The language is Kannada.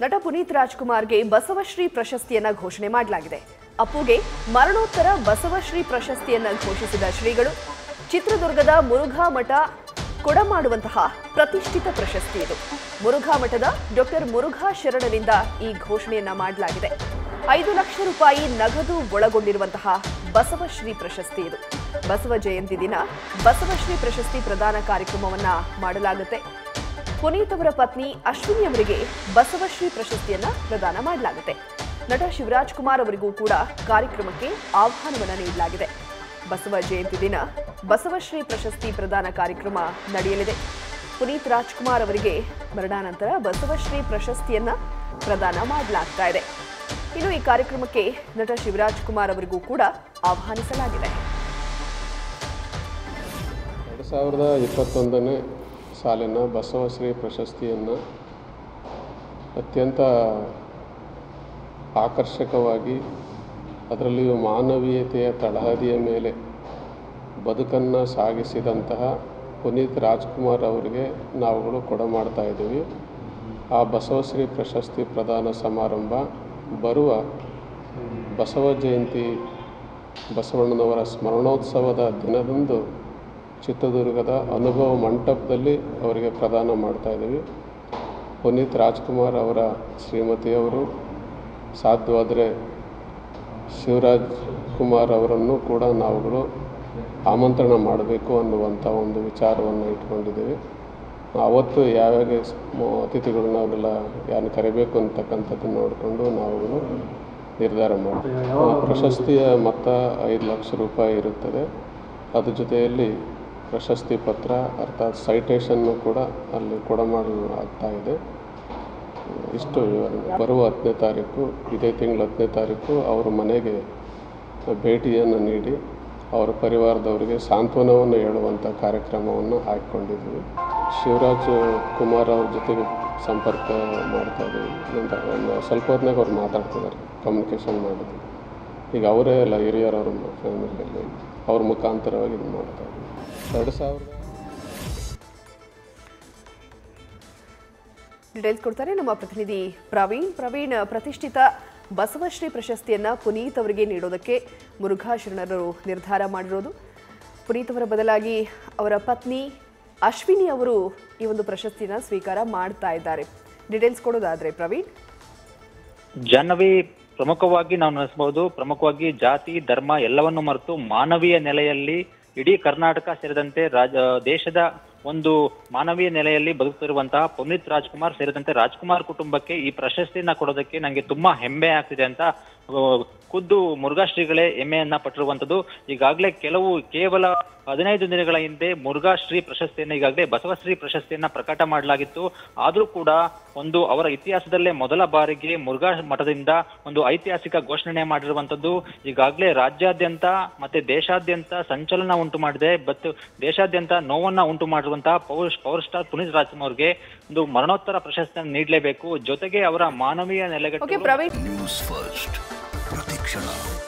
ನಟ ಪುನೀತ್ ರಾಜ್ಕುಮಾರ್ಗೆ ಬಸವಶ್ರೀ ಪ್ರಶಸ್ತಿಯನ್ನ ಘೋಷಣೆ ಮಾಡಲಾಗಿದೆ ಅಪ್ಪುಗೆ ಮರಣೋತ್ತರ ಬಸವಶ್ರೀ ಪ್ರಶಸ್ತಿಯನ್ನ ಘೋಷಿಸಿದ ಶ್ರೀಗಳು ಚಿತ್ರದುರ್ಗದ ಮುರುಘಾ ಮಠ ಕೊಡಮಾಡುವಂತಹ ಪ್ರತಿಷ್ಠಿತ ಪ್ರಶಸ್ತಿ ಇದು ಮುರುಘಾ ಮಠದ ಡಾಕ್ಟರ್ ಮುರುಘಾ ಶರಣರಿಂದ ಈ ಘೋಷಣೆಯನ್ನ ಮಾಡಲಾಗಿದೆ ಐದು ಲಕ್ಷ ರೂಪಾಯಿ ನಗದು ಒಳಗೊಂಡಿರುವಂತಹ ಬಸವಶ್ರೀ ಪ್ರಶಸ್ತಿ ಇದು ಬಸವ ಜಯಂತಿ ದಿನ ಬಸವಶ್ರೀ ಪ್ರಶಸ್ತಿ ಪ್ರದಾನ ಕಾರ್ಯಕ್ರಮವನ್ನ ಮಾಡಲಾಗುತ್ತೆ ಪುನೀತ್ ಅವರ ಪತ್ನಿ ಅಶ್ವಿನಿ ಅವರಿಗೆ ಬಸವಶ್ರೀ ಪ್ರಶಸ್ತಿಯನ್ನ ಪ್ರದಾನ ಮಾಡಲಾಗುತ್ತೆ ನಟ ಶಿವರಾಜ್ ಕುಮಾರ್ ಅವರಿಗೂ ಕೂಡ ಕಾರ್ಯಕ್ರಮಕ್ಕೆ ಆಹ್ವಾನವನ್ನ ನೀಡಲಾಗಿದೆ ಬಸವ ಜಯಂತಿ ದಿನ ಬಸವಶ್ರೀ ಪ್ರಶಸ್ತಿ ಪ್ರದಾನ ಕಾರ್ಯಕ್ರಮ ನಡೆಯಲಿದೆ ಪುನೀತ್ ರಾಜ್ಕುಮಾರ್ ಅವರಿಗೆ ಮರಣಾನಂತರ ಬಸವಶ್ರೀ ಪ್ರಶಸ್ತಿಯನ್ನ ಪ್ರದಾನ ಮಾಡಲಾಗ್ತಾ ಇದೆ ಇನ್ನು ಈ ಕಾರ್ಯಕ್ರಮಕ್ಕೆ ನಟ ಶಿವರಾಜ್ ಕುಮಾರ್ ಅವರಿಗೂ ಕೂಡ ಆಹ್ವಾನಿಸಲಾಗಿದೆ ಎರಡು ಸಾವಿರದ ಇಪ್ಪತ್ತೊಂದನೇ ಸಾಲಿನ ಬಸವಶ್ರೀ ಪ್ರಶಸ್ತಿಯನ್ನು ಅತ್ಯಂತ ಆಕರ್ಷಕವಾಗಿ ಅದರಲ್ಲಿಯೂ ಮಾನವೀಯತೆಯ ತಳಹದಿಯ ಮೇಲೆ ಬದುಕನ್ನು ಸಾಗಿಸಿದಂತಹ ಪುನೀತ್ ರಾಜ್ಕುಮಾರ್ ಅವರಿಗೆ ನಾವುಗಳು ಕೊಡಮಾಡ್ತಾ ಇದ್ದೀವಿ ಆ ಬಸವಶ್ರೀ ಪ್ರಶಸ್ತಿ ಪ್ರದಾನ ಸಮಾರಂಭ ಬರುವ ಬಸವ ಜಯಂತಿ ಬಸವಣ್ಣನವರ ಸ್ಮರಣೋತ್ಸವದ ದಿನದಂದು ಚಿತ್ರದುರ್ಗದ ಅನುಭವ ಮಂಟಪದಲ್ಲಿ ಅವರಿಗೆ ಪ್ರದಾನ ಮಾಡ್ತಾ ಇದ್ದೀವಿ ಪುನೀತ್ ರಾಜ್ಕುಮಾರ್ ಅವರ ಶ್ರೀಮತಿಯವರು ಸಾಧ್ಯವಾದರೆ ಶಿವರಾಜ್ ಕುಮಾರ್ ಅವರನ್ನು ಕೂಡ ನಾವುಗಳು ಆಮಂತ್ರಣ ಮಾಡಬೇಕು ಅನ್ನುವಂಥ ಒಂದು ವಿಚಾರವನ್ನು ಇಟ್ಕೊಂಡಿದ್ದೀವಿ ಅವತ್ತು ಯಾವ್ಯಾವ ಸ್- ಮ- ಅತಿಥಿಗಳನ್ನ ಅವರೆಲ್ಲ ಯಾರನ್ನ ಕರಿಬೇಕು ಅಂತಕ್ಕಂಥದ್ದನ್ನು ನೋಡಿಕೊಂಡು ನಾವುಗಳು ನಿರ್ಧಾರ ಮಾಡ್ತೀವಿ ಆ ಪ್ರಶಸ್ತಿಯ ಮೊತ್ತ ಐದು ಲಕ್ಷ ರೂಪಾಯಿ ಇರುತ್ತದೆ ಅದ್ರ ಜೊತೆಯಲ್ಲಿ ಪ್ರಶಸ್ತಿ ಪತ್ರ ಅರ್ಥಾತ್ ಸೈಟೇಷನ್ನು ಕೂಡ ಅಲ್ಲಿ ಕೊಡಮಾಡಲಾಗ್ತಾ ಇದೆ ಇಷ್ಟು ವಿವರಣೆ ಬರುವ ಹತ್ತನೇ ತಾರೀಕು ಇದೇ ತಿಂಗಳ ಹತ್ತನೇ ತಾರೀಕು ಅವರ ಮನೆಗೆ ಭೇಟಿಯನ್ನು ನೀಡಿ ಅವರ ಪರಿವಾರದವರಿಗೆ ಸಾಂತ್ವನವನ್ನು ಹೇಳುವಂಥ ಕಾರ್ಯಕ್ರಮವನ್ನು ಹಾಕಿಕೊಂಡಿದ್ವಿ ಶಿವರಾಜ್ ಕುಮಾರ್ ಅವ್ರ ಜೊತೆಗೆ ಸಂಪರ್ಕ ಮಾಡ್ತಾ ಇದ್ದೀವಿ ನಂತರ ಒಂದು ಸ್ವಲ್ಪ ಹೊತ್ತಿನಾಗ ಅವ್ರು ಮಾತಾಡ್ತಿದ್ದಾರೆ ಕಮ್ಯುನಿಕೇಷನ್ ಮಾಡಿದ್ವಿ ಈಗ ಅವರೇ ಎಲ್ಲ ಹಿರಿಯರು ಅವ್ರ ಫ್ಯಾಮಿಲಿಯಲ್ಲಿ ಅವ್ರ ಮುಖಾಂತರವಾಗಿ ಇದು ಮಾಡ್ತಾ ಇದ್ದೀವಿ ಎರಡು ಸಾವಿರದ ಡೀಟೇಲ್ಸ್ ಕೊಡ್ತಾರೆ ನಮ್ಮ ಪ್ರತಿನಿಧಿ ಪ್ರವೀಣ್ ಪ್ರವೀಣ್ ಪ್ರತಿಷ್ಠಿತ ಬಸವಶ್ರೀ ಪ್ರಶಸ್ತಿಯನ್ನ ಪುನೀತ್ ಅವರಿಗೆ ನೀಡೋದಕ್ಕೆ ಮುರುಘಾ ಶರಣರು ನಿರ್ಧಾರ ಮಾಡಿರೋದು ಪುನೀತ್ ಅವರ ಬದಲಾಗಿ ಅವರ ಪತ್ನಿ ಅಶ್ವಿನಿ ಅವರು ಈ ಒಂದು ಪ್ರಶಸ್ತಿನ ಸ್ವೀಕಾರ ಮಾಡ್ತಾ ಇದ್ದಾರೆ ಡೀಟೇಲ್ಸ್ ಕೊಡೋದಾದ್ರೆ ಪ್ರವೀಣ್ ಜಾಹ್ನವಿ ಪ್ರಮುಖವಾಗಿ ನಾವು ನೆನೆಸಬಹುದು ಪ್ರಮುಖವಾಗಿ ಜಾತಿ ಧರ್ಮ ಎಲ್ಲವನ್ನು ಮರೆತು ಮಾನವೀಯ ನೆಲೆಯಲ್ಲಿ ಇಡೀ ಕರ್ನಾಟಕ ಸೇರಿದಂತೆ ರಾಜ ದೇಶದ ಒಂದು ಮಾನವೀಯ ನೆಲೆಯಲ್ಲಿ ಬದುಕುತ್ತಿರುವಂತಹ ಪುನೀತ್ ರಾಜ್ಕುಮಾರ್ ಸೇರಿದಂತೆ ರಾಜ್ಕುಮಾರ್ ಕುಟುಂಬಕ್ಕೆ ಈ ಪ್ರಶಸ್ತಿಯನ್ನ ಕೊಡೋದಕ್ಕೆ ನಂಗೆ ತುಂಬಾ ಹೆಮ್ಮೆ ಆಗ್ತಿದೆ ಅಂತ ಆ, ಖುದ್ದು ಮುರುಘಾ ಶ್ರೀಗಳೇ ಹೆಮ್ಮೆಯನ್ನ ಪಟ್ಟಿರುವಂತದ್ದು ಈಗಾಗಲೇ ಕೆಲವು ಕೇವಲ ಹದಿನೈದು ದಿನಗಳ ಹಿಂದೆ ಮುರುಘಾ ಶ್ರೀ ಪ್ರಶಸ್ತಿಯನ್ನ ಈಗಾಗಲೇ ಬಸವಶ್ರೀ ಪ್ರಶಸ್ತಿಯನ್ನ ಪ್ರಕಟ ಮಾಡಲಾಗಿತ್ತು ಆದ್ರೂ ಕೂಡ ಒಂದು ಅವರ ಇತಿಹಾಸದಲ್ಲೇ ಮೊದಲ ಬಾರಿಗೆ ಮುರುಘಾ ಮಠದಿಂದ ಒಂದು ಐತಿಹಾಸಿಕ ಘೋಷಣೆ ಮಾಡಿರುವಂತದ್ದು ಈಗಾಗಲೇ ರಾಜ್ಯಾದ್ಯಂತ ಮತ್ತೆ ದೇಶಾದ್ಯಂತ ಸಂಚಲನ ಉಂಟು ಮಾಡಿದೆ ಮತ್ತು ದೇಶಾದ್ಯಂತ ನೋವನ್ನ ಉಂಟು ಮಾಡಿರುವಂತಹ ಪವರ್ ಪವರ್ ಸ್ಟಾರ್ ಪುನೀತ್ ರಾಜ್ಕುಮಾರ್ಗೆ ಒಂದು ಮರಣೋತ್ತರ ಪ್ರಶಸ್ತಿಯನ್ನು ನೀಡಲೇಬೇಕು ಜೊತೆಗೆ ಅವರ ಮಾನವೀಯ ಓಕೆ ನೆಲೆಗಟ್ಟು ಪ್ರವೀಣ್ ನ್ಯೂಸ್ ಫಸ್ಟ್ ಪ್ರತಿಕ್ಷಣ